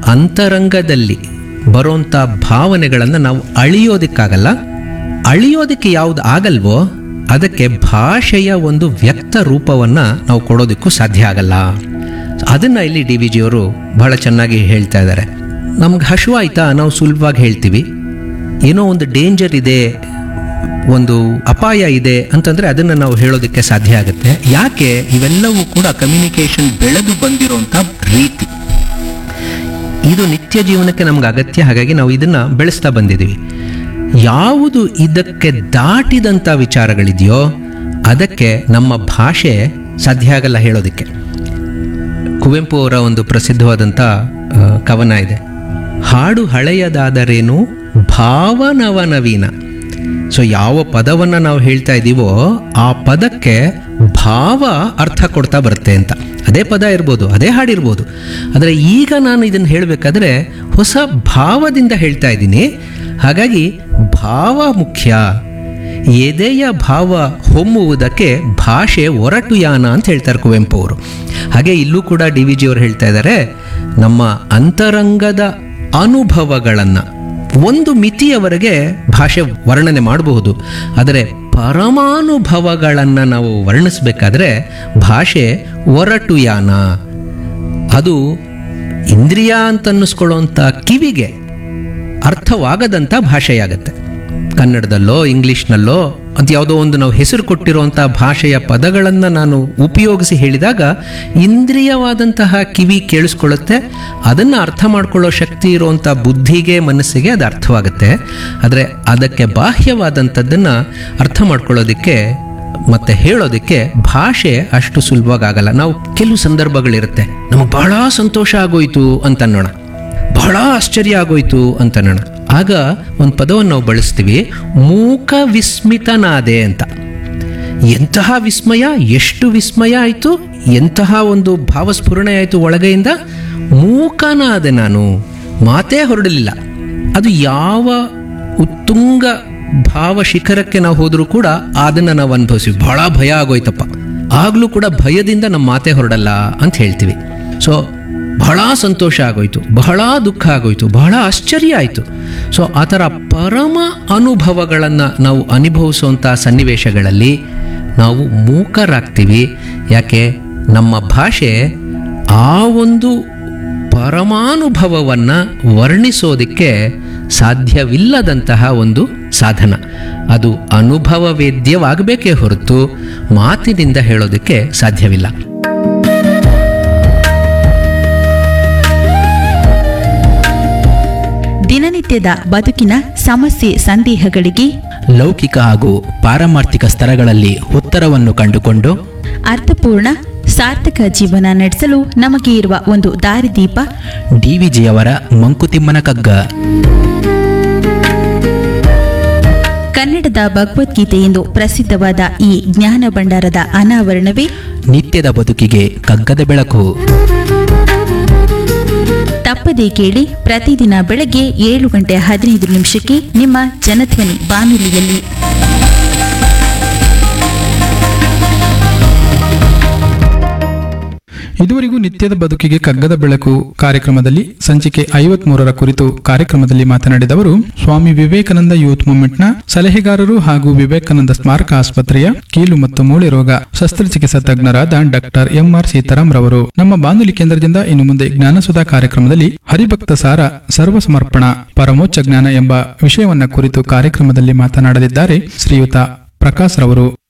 ಅಂತರಂಗದಲ್ಲಿ ಬರುವಂಥ ಭಾವನೆಗಳನ್ನು ನಾವು ಅಳಿಯೋದಕ್ಕಾಗಲ್ಲ ಅಳಿಯೋದಕ್ಕೆ ಯಾವುದು ಆಗಲ್ವೋ ಅದಕ್ಕೆ ಭಾಷೆಯ ಒಂದು ವ್ಯಕ್ತ ರೂಪವನ್ನು ನಾವು ಕೊಡೋದಕ್ಕೂ ಸಾಧ್ಯ ಆಗಲ್ಲ ಅದನ್ನು ಇಲ್ಲಿ ಡಿ ವಿ ಜಿಯವರು ಬಹಳ ಚೆನ್ನಾಗಿ ಹೇಳ್ತಾ ಇದ್ದಾರೆ ನಮ್ಗೆ ಹಶುವಾಯ್ತಾ ನಾವು ಸುಲಭವಾಗಿ ಹೇಳ್ತೀವಿ ಏನೋ ಒಂದು ಡೇಂಜರ್ ಇದೆ ಒಂದು ಅಪಾಯ ಇದೆ ಅಂತಂದರೆ ಅದನ್ನು ನಾವು ಹೇಳೋದಕ್ಕೆ ಸಾಧ್ಯ ಆಗುತ್ತೆ ಯಾಕೆ ಇವೆಲ್ಲವೂ ಕೂಡ ಕಮ್ಯುನಿಕೇಷನ್ ಬೆಳೆದು ಬಂದಿರೋಂಥ ರೀತಿ ಇದು ನಿತ್ಯ ಜೀವನಕ್ಕೆ ನಮ್ಗೆ ಅಗತ್ಯ ಹಾಗಾಗಿ ನಾವು ಇದನ್ನು ಬೆಳೆಸ್ತಾ ಬಂದಿದ್ದೀವಿ ಯಾವುದು ಇದಕ್ಕೆ ದಾಟಿದಂಥ ವಿಚಾರಗಳಿದೆಯೋ ಅದಕ್ಕೆ ನಮ್ಮ ಭಾಷೆ ಸಾಧ್ಯ ಆಗಲ್ಲ ಹೇಳೋದಕ್ಕೆ ಕುವೆಂಪು ಅವರ ಒಂದು ಪ್ರಸಿದ್ಧವಾದಂಥ ಆ, ಕವನ ಇದೆ ಹಾಡು ಹಳೆಯದಾದರೇನು ಭಾವನವ ನವೀನ ಸೊ ಯಾವ ಪದವನ್ನು ನಾವು ಹೇಳ್ತಾ ಇದ್ದೀವೋ ಆ ಪದಕ್ಕೆ ಭಾವ ಅರ್ಥ ಕೊಡ್ತಾ ಬರುತ್ತೆ ಅಂತ ಅದೇ ಪದ ಇರ್ಬೋದು ಅದೇ ಹಾಡಿರ್ಬೋದು ಆದರೆ ಈಗ ನಾನು ಇದನ್ನು ಹೇಳಬೇಕಾದ್ರೆ ಹೊಸ ಭಾವದಿಂದ ಹೇಳ್ತಾ ಇದ್ದೀನಿ ಹಾಗಾಗಿ ಭಾವ ಮುಖ್ಯ ಎದೆಯ ಭಾವ ಹೊಮ್ಮುವುದಕ್ಕೆ ಭಾಷೆ ಒರಟು ಯಾನ ಅಂತ ಹೇಳ್ತಾರೆ ಕುವೆಂಪು ಅವರು ಹಾಗೆ ಇಲ್ಲೂ ಕೂಡ ಡಿ ವಿ ಜಿ ಅವರು ಹೇಳ್ತಾ ಇದ್ದಾರೆ ನಮ್ಮ ಅಂತರಂಗದ ಅನುಭವಗಳನ್ನು ಒಂದು ಮಿತಿಯವರೆಗೆ ಭಾಷೆ ವರ್ಣನೆ ಮಾಡಬಹುದು ಆದರೆ ಪರಮಾನುಭವಗಳನ್ನು ನಾವು ವರ್ಣಿಸಬೇಕಾದ್ರೆ ಭಾಷೆ ಒರಟು ಯಾನ ಅದು ಇಂದ್ರಿಯ ಅಂತ ಅನ್ನಿಸ್ಕೊಳ್ಳೋಂಥ ಕಿವಿಗೆ ಅರ್ಥವಾಗದಂಥ ಭಾಷೆಯಾಗತ್ತೆ ಕನ್ನಡದಲ್ಲೋ ಇಂಗ್ಲೀಷ್ನಲ್ಲೋ ಅಂತ ಯಾವುದೋ ಒಂದು ನಾವು ಹೆಸರು ಕೊಟ್ಟಿರುವಂಥ ಭಾಷೆಯ ಪದಗಳನ್ನು ನಾನು ಉಪಯೋಗಿಸಿ ಹೇಳಿದಾಗ ಇಂದ್ರಿಯವಾದಂತಹ ಕಿವಿ ಕೇಳಿಸ್ಕೊಳ್ಳುತ್ತೆ ಅದನ್ನು ಅರ್ಥ ಮಾಡ್ಕೊಳ್ಳೋ ಶಕ್ತಿ ಇರುವಂಥ ಬುದ್ಧಿಗೆ ಮನಸ್ಸಿಗೆ ಅದು ಅರ್ಥವಾಗುತ್ತೆ ಆದರೆ ಅದಕ್ಕೆ ಬಾಹ್ಯವಾದಂಥದ್ದನ್ನು ಅರ್ಥ ಮಾಡ್ಕೊಳ್ಳೋದಕ್ಕೆ ಮತ್ತೆ ಹೇಳೋದಕ್ಕೆ ಭಾಷೆ ಅಷ್ಟು ಸುಲಭವಾಗಲ್ಲ ನಾವು ಕೆಲವು ಸಂದರ್ಭಗಳಿರುತ್ತೆ ನಮಗೆ ಬಹಳ ಸಂತೋಷ ಆಗೋಯ್ತು ಅಂತ ಅನ್ನೋಣ ಬಹಳ ಆಶ್ಚರ್ಯ ಆಗೋಯ್ತು ಅಂತ ಅನ್ನೋಣ ಆಗ ಒಂದು ಪದವನ್ನು ನಾವು ಬಳಸ್ತೀವಿ ಮೂಕ ವಿಸ್ಮಿತನಾದೆ ಅಂತ ಎಂತಹ ವಿಸ್ಮಯ ಎಷ್ಟು ವಿಸ್ಮಯ ಆಯಿತು ಎಂತಹ ಒಂದು ಭಾವಸ್ಫುರಣೆ ಆಯಿತು ಒಳಗೆಯಿಂದ ಮೂಕನಾದೆ ನಾನು ಮಾತೇ ಹೊರಡಲಿಲ್ಲ ಅದು ಯಾವ ಉತ್ತುಂಗ ಭಾವ ಶಿಖರಕ್ಕೆ ನಾವು ಹೋದರೂ ಕೂಡ ಅದನ್ನು ನಾವು ಅನುಭವಿಸ್ತೀವಿ ಬಹಳ ಭಯ ಆಗೋಯ್ತಪ್ಪ ಆಗಲೂ ಕೂಡ ಭಯದಿಂದ ನಮ್ಮ ಮಾತೇ ಹೊರಡಲ್ಲ ಅಂತ ಹೇಳ್ತೀವಿ ಸೊ ಬಹಳ ಸಂತೋಷ ಆಗೋಯ್ತು ಬಹಳ ದುಃಖ ಆಗೋಯ್ತು ಬಹಳ ಆಶ್ಚರ್ಯ ಆಯಿತು ಸೊ ಆ ಥರ ಪರಮ ಅನುಭವಗಳನ್ನು ನಾವು ಅನುಭವಿಸುವಂಥ ಸನ್ನಿವೇಶಗಳಲ್ಲಿ ನಾವು ಮೂಕರಾಗ್ತೀವಿ ಯಾಕೆ ನಮ್ಮ ಭಾಷೆ ಆ ಒಂದು ಪರಮಾನುಭವವನ್ನು ವರ್ಣಿಸೋದಕ್ಕೆ ಸಾಧ್ಯವಿಲ್ಲದಂತಹ ಒಂದು ಸಾಧನ ಅದು ಅನುಭವ ವೇದ್ಯವಾಗಬೇಕೇ ಹೊರತು ಮಾತಿನಿಂದ ಹೇಳೋದಕ್ಕೆ ಸಾಧ್ಯವಿಲ್ಲ ದಿನನಿತ್ಯದ ಬದುಕಿನ ಸಮಸ್ಯೆ ಸಂದೇಹಗಳಿಗೆ ಲೌಕಿಕ ಹಾಗೂ ಪಾರಮಾರ್ಥಿಕ ಸ್ತರಗಳಲ್ಲಿ ಉತ್ತರವನ್ನು ಕಂಡುಕೊಂಡು ಅರ್ಥಪೂರ್ಣ ಸಾರ್ಥಕ ಜೀವನ ನಡೆಸಲು ನಮಗೆ ಇರುವ ಒಂದು ದಾರಿದೀಪ ಡಿವಿಜಿಯವರ ಮಂಕುತಿಮ್ಮನ ಕಗ್ಗ ಕನ್ನಡದ ಭಗವದ್ಗೀತೆ ಎಂದು ಪ್ರಸಿದ್ಧವಾದ ಈ ಜ್ಞಾನ ಭಂಡಾರದ ಅನಾವರಣವೇ ನಿತ್ಯದ ಬದುಕಿಗೆ ಕಗ್ಗದ ಬೆಳಕು ತಪ್ಪದೇ ಕೇಳಿ ಪ್ರತಿದಿನ ಬೆಳಗ್ಗೆ ಏಳು ಗಂಟೆ ಹದಿನೈದು ನಿಮಿಷಕ್ಕೆ ನಿಮ್ಮ ಜನಧ್ವನಿ ಬಾನುಲಿಯಲ್ಲಿ ಇದುವರೆಗೂ ನಿತ್ಯದ ಬದುಕಿಗೆ ಕಗ್ಗದ ಬೆಳಕು ಕಾರ್ಯಕ್ರಮದಲ್ಲಿ ಸಂಚಿಕೆ ಐವತ್ ಮೂರರ ಕುರಿತು ಕಾರ್ಯಕ್ರಮದಲ್ಲಿ ಮಾತನಾಡಿದವರು ಸ್ವಾಮಿ ವಿವೇಕಾನಂದ ಯೂತ್ ಮೂವ್ಮೆಂಟ್ನ ಸಲಹೆಗಾರರು ಹಾಗೂ ವಿವೇಕಾನಂದ ಸ್ಮಾರಕ ಆಸ್ಪತ್ರೆಯ ಕೀಲು ಮತ್ತು ಮೂಳೆ ರೋಗ ಶಸ್ತ್ರಚಿಕಿತ್ಸಾ ತಜ್ಞರಾದ ಡಾಕ್ಟರ್ ಎಂಆರ್ ಸೀತಾರಾಮ್ ರವರು ನಮ್ಮ ಬಾನುಲಿ ಕೇಂದ್ರದಿಂದ ಇನ್ನು ಮುಂದೆ ಜ್ಞಾನಸುಧಾ ಕಾರ್ಯಕ್ರಮದಲ್ಲಿ ಹರಿಭಕ್ತ ಸಾರ ಸರ್ವಸಮರ್ಪಣ ಪರಮೋಚ್ಚ ಜ್ಞಾನ ಎಂಬ ವಿಷಯವನ್ನ ಕುರಿತು ಕಾರ್ಯಕ್ರಮದಲ್ಲಿ ಮಾತನಾಡಲಿದ್ದಾರೆ ಶ್ರೀಯುತ ಪ್ರಕಾಶ್ ರವರು